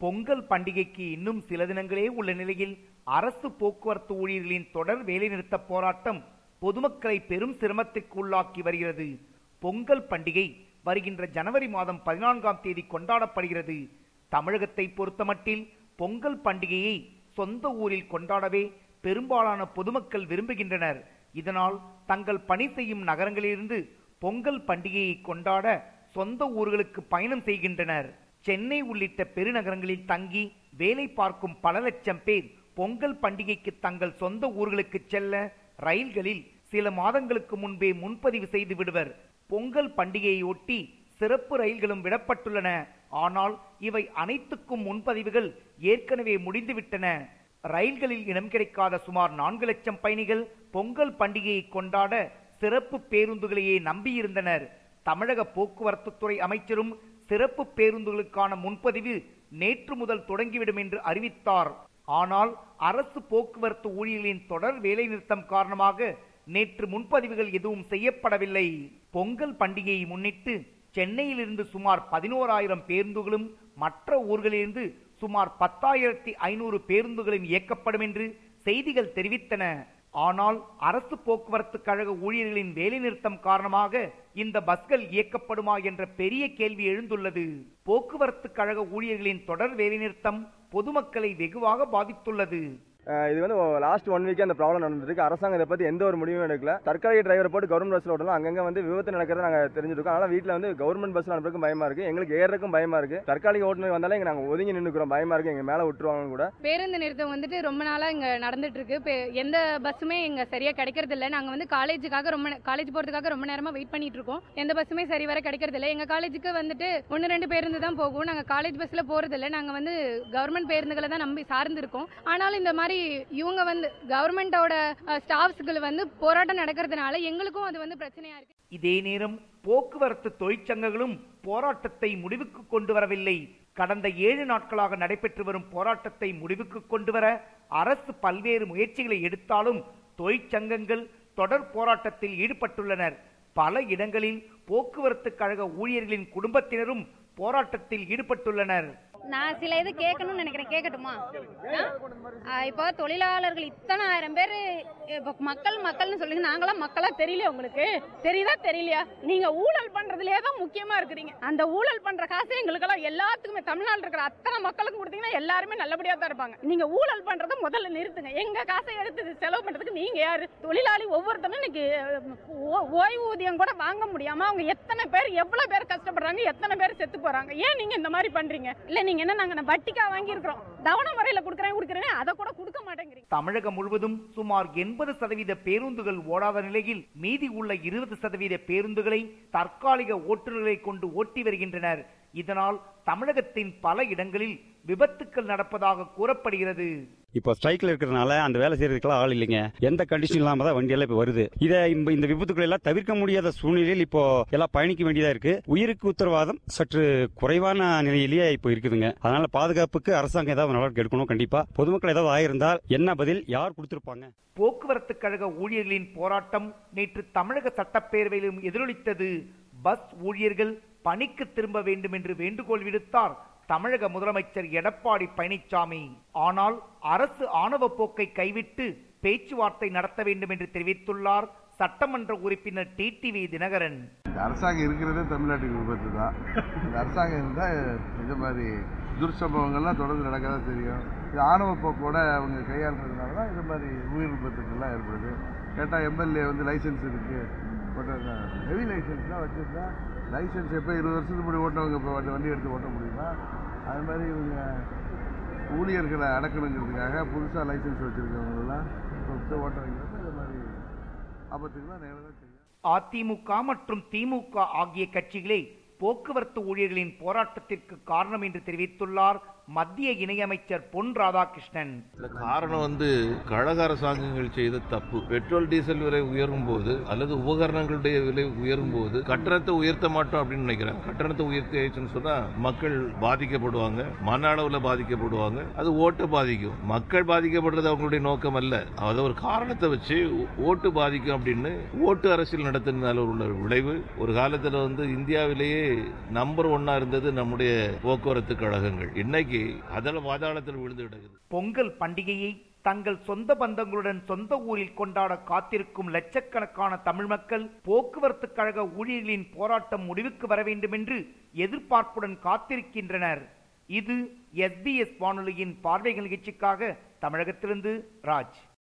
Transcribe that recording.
பொங்கல் பண்டிகைக்கு இன்னும் சில தினங்களே உள்ள நிலையில் அரசு போக்குவரத்து ஊழியர்களின் தொடர் வேலைநிறுத்த போராட்டம் பொதுமக்களை பெரும் சிரமத்திற்கு உள்ளாக்கி வருகிறது பொங்கல் பண்டிகை வருகின்ற ஜனவரி மாதம் பதினான்காம் தேதி கொண்டாடப்படுகிறது தமிழகத்தை பொறுத்தமட்டில் பொங்கல் பண்டிகையை சொந்த ஊரில் கொண்டாடவே பெரும்பாலான பொதுமக்கள் விரும்புகின்றனர் இதனால் தங்கள் பணி செய்யும் நகரங்களிலிருந்து பொங்கல் பண்டிகையை கொண்டாட சொந்த ஊர்களுக்கு பயணம் செய்கின்றனர் சென்னை உள்ளிட்ட பெருநகரங்களில் தங்கி வேலை பார்க்கும் பல லட்சம் பேர் பொங்கல் பண்டிகைக்கு தங்கள் சொந்த ஊர்களுக்கு செல்ல ரயில்களில் சில மாதங்களுக்கு முன்பே முன்பதிவு செய்து விடுவர் பொங்கல் பண்டிகையை ஒட்டி சிறப்பு ரயில்களும் விடப்பட்டுள்ளன ஆனால் இவை அனைத்துக்கும் முன்பதிவுகள் ஏற்கனவே முடிந்துவிட்டன ரயில்களில் இடம் கிடைக்காத சுமார் நான்கு லட்சம் பயணிகள் பொங்கல் பண்டிகையை கொண்டாட சிறப்பு பேருந்துகளையே நம்பியிருந்தனர் தமிழக போக்குவரத்து துறை அமைச்சரும் சிறப்பு பேருந்துகளுக்கான முன்பதிவு நேற்று முதல் தொடங்கிவிடும் என்று அறிவித்தார் ஆனால் அரசு போக்குவரத்து ஊழியர்களின் தொடர் வேலைநிறுத்தம் காரணமாக நேற்று முன்பதிவுகள் எதுவும் செய்யப்படவில்லை பொங்கல் பண்டிகையை முன்னிட்டு சென்னையிலிருந்து சுமார் பதினோராயிரம் பேருந்துகளும் மற்ற ஊர்களிலிருந்து சுமார் பத்தாயிரத்தி ஐநூறு பேருந்துகளும் இயக்கப்படும் என்று செய்திகள் தெரிவித்தன ஆனால் அரசு போக்குவரத்து கழக ஊழியர்களின் வேலைநிறுத்தம் காரணமாக இந்த பஸ்கள் இயக்கப்படுமா என்ற பெரிய கேள்வி எழுந்துள்ளது போக்குவரத்து கழக ஊழியர்களின் தொடர் வேலைநிறுத்தம் பொதுமக்களை வெகுவாக பாதித்துள்ளது அஹ் இது வந்து லாஸ்ட் ஒன் வீக்கே அந்த ப்ராப்ளம் நடந்திருக்கு அரசாங்கம் இதை பற்றி எந்த ஒரு முடிவும் எடுக்கல தற்காலிக டிரைவரை போட்டு கவர்மெண்ட் பஸ்ஸில் விடலாம் அங்கங்கே வந்து விபத்து நடக்கிறத நாங்கள் தெரிஞ்சிருக்கோம் ஆனால் வீட்டில் வந்து கவர்மெண்ட் பஸ்ஸில் அனுப்புறதுக்கும் பயமா இருக்கு எங்களுக்கு ஏறதுக்கும் பயமா இருக்கு தற்காலிக ஓட்டுநர் வந்தாலே இங்கே நாங்கள் ஒதுங்கி நின்றுக்கிறோம் பயமா இருக்கு எங்க மேலே விட்டுருவாங்க கூட பேருந்து நிறுத்தம் வந்துட்டு ரொம்ப நாளா இங்க நடந்துட்டு இருக்கு பே- எந்த பஸ்ஸுமே இங்க சரியா கிடைக்கிறது இல்ல நாங்க வந்து காலேஜுக்காக ரொம்ப காலேஜ் போறதுக்காக ரொம்ப நேரமா வெயிட் பண்ணிட்டு இருக்கோம் எந்த பஸ்ஸுமே சரி வர கிடைக்கிறது இல்ல எங்க காலேஜுக்கு வந்துட்டு ஒன்னு ரெண்டு பேருந்து தான் போகும் நாங்க காலேஜ் பஸ்ல போறது இல்ல நாங்க வந்து கவர்மெண்ட் பேருந்துகளை தான் நம்பி சார்ந்து இருக்கோம் ஆனாலும் இந்த மாதிரி இவங்க வந்து கவர்மெண்டோட ஸ்டாஃப்ஸ்கள் வந்து போராட்டம் நடக்கிறதுனால எங்களுக்கும் அது வந்து பிரச்சனையா இருக்கு இதே நேரம் போக்குவரத்து தொழிற்சங்கங்களும் போராட்டத்தை முடிவுக்கு கொண்டு வரவில்லை கடந்த ஏழு நாட்களாக நடைபெற்று வரும் போராட்டத்தை முடிவுக்கு கொண்டு வர அரசு பல்வேறு முயற்சிகளை எடுத்தாலும் தொழிற்சங்கங்கள் தொடர் போராட்டத்தில் ஈடுபட்டுள்ளனர் பல இடங்களில் போக்குவரத்து கழக ஊழியர்களின் குடும்பத்தினரும் போராட்டத்தில் ஈடுபட்டுள்ளனர் நான் சில இது கேட்கணும்னு நினைக்கிறேன் கேட்கட்டுமா ஆ, இப்போ தொழிலாளர்கள் இத்தனை ஆயிரம் பேர் இப்போ மக்கள் மக்கள்னு சொல்லுங்க நாங்களாம் மக்களா தெரியலையா உங்களுக்கு தெரியுதா தெரியலையா நீங்க ஊழல் பண்றதுலயே தான் முக்கியமா இருக்கிறீங்க அந்த ஊழல் பண்ற காசு எங்களுக்கெல்லாம் எல்லாத்துக்குமே தமிழ்நாட்டில் இருக்கிற அத்தனை மக்களுக்கும் கொடுத்தீங்கன்னா எல்லாருமே நல்லபடியா தான் இருப்பாங்க நீங்க ஊழல் பண்றதை முதல்ல நிறுத்துங்க எங்க காசை எடுத்து இது செலவு பண்றதுக்கு நீங்க யாரு தொழிலாளி ஒவ்வொருத்தரும் இன்னைக்கு ஓ- ஓய்வூதியம் கூட வாங்க முடியாம அவங்க எத்தனை பேர் எவ்வளவு பேர் கஷ்டப்படுறாங்க எத்தனை பேர் செத்து போறாங்க ஏன் நீங்க இந்த மாதிரி பண்றீங்க இல்ல நீங்க என்ன நாங்க வட்டிக்கா வாங்கி இருக்கிறோம் தவணை முறையில கொடுக்குறேன் கொடுக்குறேன் அதை கூட கொடுக்க மாட்டேங்கிறீங்க தமிழகம் முழுவதும் சுமார் எண்பது சதவீத பேருந்துகள் ஓடாத நிலையில் மீதி உள்ள இருபது சதவீத பேருந்துகளை தற்காலிக ஓட்டுநர்களை கொண்டு ஓட்டி வருகின்றனர் இதனால் தமிழகத்தின் பல இடங்களில் விபத்துக்கள் நடப்பதாக கூறப்படுகிறது இப்போ ஸ்ட்ரைக்ல இருக்கிறதுனால அந்த வேலை செய்யறதுக்கெல்லாம் ஆள் இல்லைங்க எந்த கண்டிஷன் இல்லாம தான் வண்டி எல்லாம் இப்போ வருது இதை இந்த- இந்த விபத்துக்களை எல்லாம் தவிர்க்க முடியாத சூழ்நிலையில் இப்போ எல்லாம் பயணிக்க வேண்டியதா இருக்கு உயிருக்கு உத்தரவாதம் சற்று குறைவான நிலையிலேயே இப்போ இருக்குதுங்க அதனால பாதுகாப்புக்கு அரசாங்கம் ஏதாவது நடவடிக்கை எடுக்கணும் கண்டிப்பா பொதுமக்கள் ஏதாவது ஆயிருந்தால் என்ன பதில் யார் கொடுத்திருப்பாங்க போக்குவரத்து கழக ஊழியர்களின் போராட்டம் நேற்று தமிழக சட்டப்பேரவையிலும் எதிரொலித்தது பஸ் ஊழியர்கள் பணிக்கு திரும்ப வேண்டும் என்று வேண்டுகோள் விடுத்தார் தமிழக முதலமைச்சர் எடப்பாடி பழனிசாமி ஆனால் அரசு ஆணவ போக்கை கைவிட்டு பேச்சுவார்த்தை நடத்த வேண்டும் என்று தெரிவித்துள்ளார் சட்டமன்ற உறுப்பினர் டிடிவி தினகரன் இந்த அரசாங்கம் இருக்கிறதே தமிழ்நாட்டுக்கு விபத்து தான் இந்த அரசாங்கம் இருந்தால் இந்த மாதிரி துர்சம்பவங்கள்லாம் தொடர்ந்து நடக்க தான் தெரியும் இது ஆணவ போக்கோட அவங்க கையாளுறதுனால தான் இந்த மாதிரி உயிர் விபத்துக்கள்லாம் ஏற்படுது கேட்டால் எம்எல்ஏ வந்து லைசன்ஸ் இருக்குது பட் ஹெவி லைசன்ஸ்லாம் வச்சுருந்தா லைசன்ஸ் எப்போ இருபது வருஷத்துக்கு முன்னாடி ஓட்டவங்க இப்போ வண்டி வண்டி எடுத்து ஓட்ட முடியுமா அது மாதிரி இவங்க ஊழியர்களை அடக்கணுங்கிறதுக்காக புதுசாக லைசன்ஸ் வச்சுருக்கவங்களெல்லாம் இப்போ ஓட்ட வைக்கிறப்ப இந்த மாதிரி ஆபத்துக்கெல்லாம் நேரம் தான் தெரியும் அதிமுக மற்றும் திமுக ஆகிய கட்சிகளே போக்குவரத்து ஊழியர்களின் போராட்டத்திற்கு காரணம் என்று தெரிவித்துள்ளார் மத்திய இணையமைச்சர் பொன் ராதாகிருஷ்ணன் இதுல காரணம் வந்து கழக அரசாங்கங்கள் செய்த தப்பு பெட்ரோல் டீசல் விலை உயரும் போது அல்லது உபகரணங்களுடைய விலை உயரும் போது கட்டணத்தை உயர்த்த மாட்டோம் அப்படின்னு நினைக்கிறாங்க கட்டணத்தை உயர்த்தியாச்சுன்னு சொன்னா மக்கள் பாதிக்கப்படுவாங்க மன அளவுல பாதிக்கப்படுவாங்க அது ஓட்டை பாதிக்கும் மக்கள் பாதிக்கப்படுறது அவங்களுடைய நோக்கம் அல்ல அதை ஒரு காரணத்தை வச்சு ஓ- ஓட்டு பாதிக்கும் அப்படின்னு ஓட்டு அரசியல் நடத்தினால உள்ள விளைவு ஒரு காலத்துல வந்து இந்தியாவிலேயே நம்பர் ஒன்னா இருந்தது நம்முடைய போக்குவரத்து கழகங்கள் இன்னைக்கு அதில் பாதாளத்தில் விழுந்து கிடக்குது பொங்கல் பண்டிகையை தங்கள் சொந்த பந்தங்களுடன் சொந்த ஊரில் கொண்டாட காத்திருக்கும் லட்சக்கணக்கான தமிழ் மக்கள் போக்குவரத்து கழக ஊழியர்களின் போராட்டம் முடிவுக்கு வர வேண்டும் என்று எதிர்பார்ப்புடன் காத்திருக்கின்றனர் இது எஸ்பிஎஸ் வானொலியின் பார்வைகள் நிகழ்ச்சிக்காக தமிழகத்திலிருந்து ராஜ்